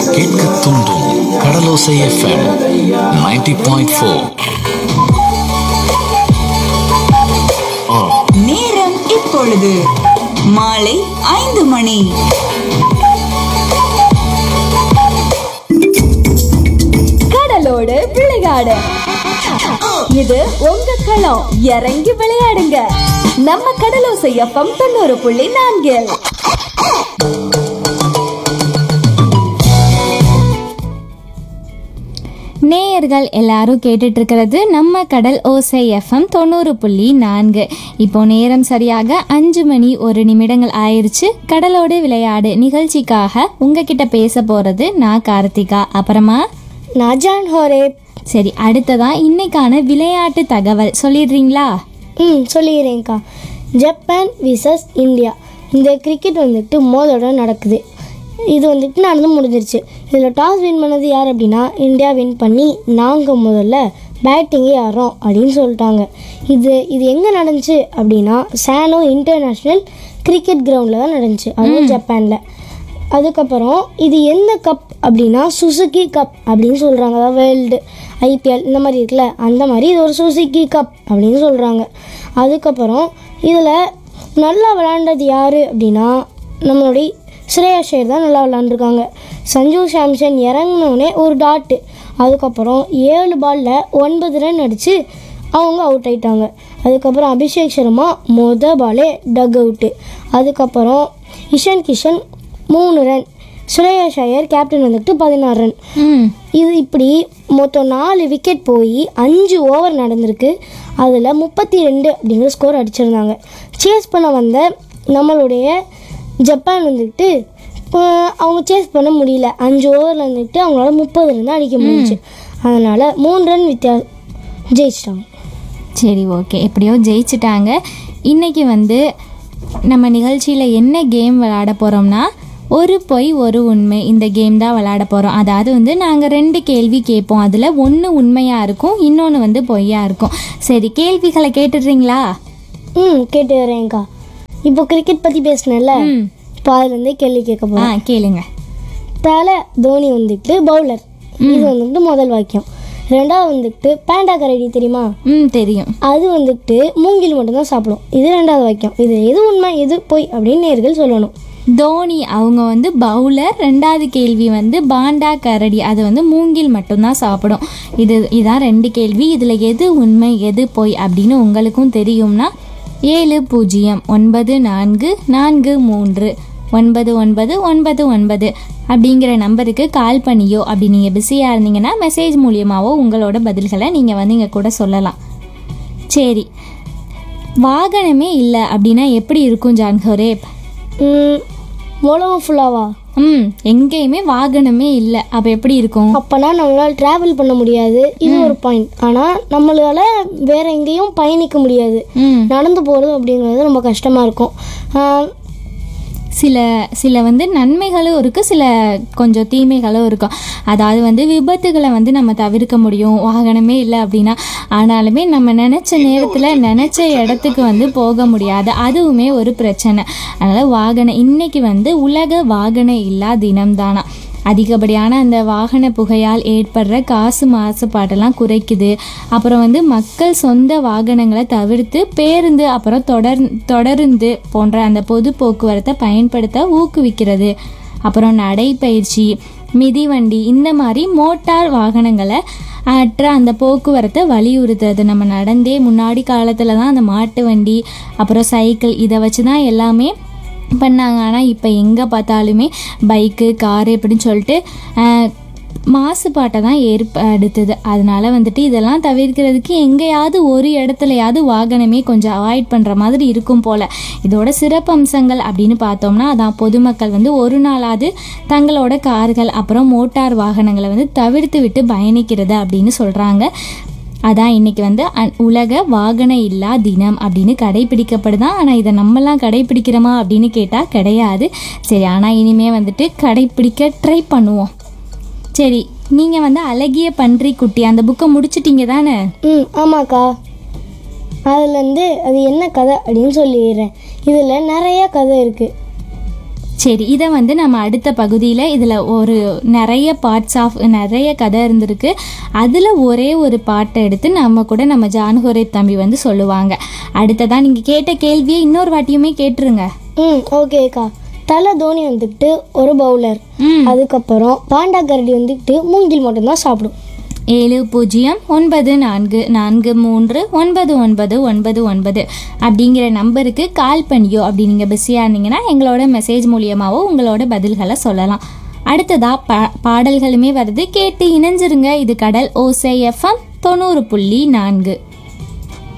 கேட்க தூண்டும் கடலோசை FM 90.4 point four நேரம் இப்பொழுது மாலை ஐந்து மணி கடலோடு விளையாடு இது உங்க களம் இறங்கி விளையாடுங்க நம்ம கடலோசை எஃப்எம் தொண்ணூறு புள்ளி நான்கில் நேயர்கள் எல்லாரும் கேட்டுட்டு இருக்கிறது நம்ம கடல் ஓசை எஃப்எம் தொண்ணூறு புள்ளி நான்கு இப்போ நேரம் சரியாக அஞ்சு மணி ஒரு நிமிடங்கள் ஆயிருச்சு கடலோடு விளையாடு நிகழ்ச்சிக்காக உங்ககிட்ட பேச போறது நான் கார்த்திகா அப்புறமா நஜான் ஹோரேப் சரி அடுத்ததா இன்னைக்கான விளையாட்டு தகவல் சொல்லிடுறீங்களா ம் சொல்லிடுறேன்க்கா ஜப்பான் விசஸ் இந்தியா இந்த கிரிக்கெட் வந்துட்டு மோதோட நடக்குது இது வந்துட்டு நடந்து முடிஞ்சிருச்சு இதில் டாஸ் வின் பண்ணது யார் அப்படின்னா இந்தியா வின் பண்ணி நாங்கள் முதல்ல பேட்டிங்கே ஆடுறோம் அப்படின்னு சொல்லிட்டாங்க இது இது எங்கே நடந்துச்சு அப்படின்னா சானோ இன்டர்நேஷ்னல் கிரிக்கெட் கிரவுண்டில் தான் நடந்துச்சு அதுவும் ஜப்பானில் அதுக்கப்புறம் இது எந்த கப் அப்படின்னா சுசுகி கப் அப்படின்னு சொல்கிறாங்க அதாவது வேர்ல்டு ஐபிஎல் இந்த மாதிரி இருக்குல்ல அந்த மாதிரி இது ஒரு சுசுகி கப் அப்படின்னு சொல்கிறாங்க அதுக்கப்புறம் இதில் நல்லா விளையாண்டது யார் அப்படின்னா நம்மளுடைய ஸ்ரேயா ஷேர் தான் நல்லா விளாண்டுருக்காங்க சஞ்சு சாம்சன் இறங்கினோடனே ஒரு டாட்டு அதுக்கப்புறம் ஏழு பாலில் ஒன்பது ரன் அடித்து அவங்க அவுட் ஆயிட்டாங்க அதுக்கப்புறம் அபிஷேக் சர்மா மொத பாலே டக் அவுட்டு அதுக்கப்புறம் இஷன் கிஷன் மூணு ரன் சுரேயா ஷாயர் கேப்டன் வந்துட்டு பதினாறு ரன் ம் இது இப்படி மொத்தம் நாலு விக்கெட் போய் அஞ்சு ஓவர் நடந்திருக்கு அதில் முப்பத்தி ரெண்டு அப்படிங்கிற ஸ்கோர் அடிச்சிருந்தாங்க சேஸ் பண்ண வந்த நம்மளுடைய ஜப்பான் வந்துட்டு இப்போ அவங்க சேஸ் பண்ண முடியல அஞ்சு ஓவரில் வந்துட்டு அவங்களால முப்பது ரன் தான் அடிக்க முடிஞ்சுச்சு அதனால் மூணு ரன் வித்தியா ஜெயிச்சிட்டாங்க சரி ஓகே எப்படியோ ஜெயிச்சிட்டாங்க இன்னைக்கு வந்து நம்ம நிகழ்ச்சியில் என்ன கேம் விளையாட போகிறோம்னா ஒரு பொய் ஒரு உண்மை இந்த கேம் தான் விளையாட போகிறோம் அதாவது வந்து நாங்கள் ரெண்டு கேள்வி கேட்போம் அதில் ஒன்று உண்மையாக இருக்கும் இன்னொன்று வந்து பொய்யா இருக்கும் சரி கேள்விகளை கேட்டுடுறீங்களா ம் கேட்டு வரேன்க்கா இப்போ கிரிக்கெட் பற்றி பேசினேன்ல ம் இப்போ அதுலேருந்தே கேள்வி கேட்க ஆ போகிறேன் கேளுங்க தலை தோனி வந்துட்டு பவுலர் இது வந்துட்டு முதல் வாக்கியம் ரெண்டாவது வந்துட்டு பேண்டா கரடி தெரியுமா ம் தெரியும் அது வந்துட்டு மூங்கில் மட்டும்தான் சாப்பிடும் இது ரெண்டாவது வாக்கியம் இது எது உண்மை எது பொய் அப்படின்னு நேர்கள் சொல்லணும் தோனி அவங்க வந்து பவுலர் ரெண்டாவது கேள்வி வந்து பாண்டா கரடி அது வந்து மூங்கில் மட்டும்தான் சாப்பிடும் இது இதான் ரெண்டு கேள்வி இதில் எது உண்மை எது பொய் அப்படின்னு உங்களுக்கும் தெரியும்னா ஏழு பூஜ்ஜியம் ஒன்பது நான்கு நான்கு மூன்று ஒன்பது ஒன்பது ஒன்பது ஒன்பது அப்படிங்கிற நம்பருக்கு கால் பண்ணியோ அப்படி நீங்கள் பிஸியாக இருந்தீங்கன்னா மெசேஜ் மூலியமாவோ உங்களோட பதில்களை நீங்கள் வந்து இங்கே கூட சொல்லலாம் சரி வாகனமே இல்லை அப்படின்னா எப்படி இருக்கும் ஜான்ஹோரேப் ம், உலகம் ஃபுல்லாவா ம் எங்கேயுமே வாகனமே இல்லை அப்போ எப்படி இருக்கும் அப்போனா நம்மளால் ட்ராவல் பண்ண முடியாது இது ஒரு பாயிண்ட் ஆனால் நம்மளால வேற எங்கேயும் பயணிக்க முடியாது ம் நடந்து போகிறது அப்படிங்கிறது ரொம்ப கஷ்டமாக இருக்கும் ஆஹ், சில சில வந்து நன்மைகளும் இருக்குது சில கொஞ்சம் தீமைகளும் இருக்கும் அதாவது வந்து விபத்துகளை வந்து நம்ம தவிர்க்க முடியும் வாகனமே இல்லை அப்படின்னா ஆனாலுமே நம்ம நினச்ச நேரத்தில் நினச்ச இடத்துக்கு வந்து போக முடியாது அதுவுமே ஒரு பிரச்சனை அதனால் வாகனம் இன்னைக்கு வந்து உலக வாகன இல்லா தினம் தானா அதிகப்படியான அந்த வாகன புகையால் ஏற்படுற காசு மாசுபாட்டெல்லாம் குறைக்குது அப்புறம் வந்து மக்கள் சொந்த வாகனங்களை தவிர்த்து பேருந்து அப்புறம் தொடர் தொடருந்து போன்ற அந்த பொது போக்குவரத்தை பயன்படுத்த ஊக்குவிக்கிறது அப்புறம் நடைப்பயிற்சி மிதிவண்டி இந்த மாதிரி மோட்டார் வாகனங்களை அற்ற அந்த போக்குவரத்தை வலியுறுத்துறது நம்ம நடந்தே முன்னாடி காலத்தில் தான் அந்த மாட்டு வண்டி அப்புறம் சைக்கிள் இதை வச்சு தான் எல்லாமே பண்ணாங்க ஆனால் இப்போ எங்கே பார்த்தாலுமே பைக்கு காரு இப்படின்னு சொல்லிட்டு ஆஹ், மாசுபாட்டை தான் ஏற்படுத்துது அதனால வந்துட்டு இதெல்லாம் தவிர்க்கிறதுக்கு எங்கேயாவது ஒரு இடத்துலையாவது வாகனமே கொஞ்சம் அவாய்ட் பண்ணுற மாதிரி இருக்கும் போல் இதோட சிறப்பு அம்சங்கள் அப்படின்னு பார்த்தோம்னா அதான் பொதுமக்கள் வந்து ஒரு நாளாவது தங்களோட கார்கள் அப்புறம் மோட்டார் வாகனங்களை வந்து தவிர்த்து விட்டு பயணிக்கிறது அப்படின்னு சொல்கிறாங்க அதான் இன்னைக்கு வந்து அ- உலக வாகன இல்லா தினம் அப்படின்னு கடைபிடிக்கப்படுதான் ஆனால் இதை நம்மலாம் கடைபிடிக்கிறோமா அப்படின்னு கேட்டால் கிடையாது சரி ஆனால் இனிமே வந்துட்டு கடைபிடிக்க ட்ரை பண்ணுவோம் சரி நீங்கள் வந்து அழகிய பன்றி குட்டி அந்த புக்கை முடிச்சிட்டீங்க தானே ம் ஆமாக்கா அதுலேருந்து அது என்ன கதை அப்படின்னு சொல்லிடுறேன் இதில் நிறைய கதை இருக்குது சரி இதை வந்து நம்ம அடுத்த பகுதியில் இதில் ஒரு நிறைய பார்ட்ஸ் ஆஃப் நிறைய கதை இருந்திருக்கு அதில் ஒரே ஒரு பாட்டை எடுத்து நம்ம கூட நம்ம ஜானுகுரை தம்பி வந்து சொல்லுவாங்க அடுத்ததான் நீங்கள் கேட்ட கேள்வியை இன்னொரு வாட்டியுமே கேட்டுருங்க ம் ஓகேக்கா தலை தோனி வந்துக்கிட்டு ஒரு பவுலர் ம் அதுக்கப்புறம் பாண்டா கரடி வந்துக்கிட்டு மூங்கில் மட்டும்தான் சாப்பிடும் ஏழு பூஜ்ஜியம் ஒன்பது நான்கு நான்கு மூன்று ஒன்பது ஒன்பது ஒன்பது ஒன்பது அப்படிங்கிற நம்பருக்கு கால் பண்ணியோ அப்படி நீங்கள் பிஸியாக இருந்தீங்கன்னா எங்களோட மெசேஜ் மூலியமாவோ உங்களோட பதில்களை சொல்லலாம் அடுத்ததா பா பாடல்களுமே வருது கேட்டு இணைஞ்சிருங்க இது கடல் ஓசை எஃப்எம் தொண்ணூறு புள்ளி நான்கு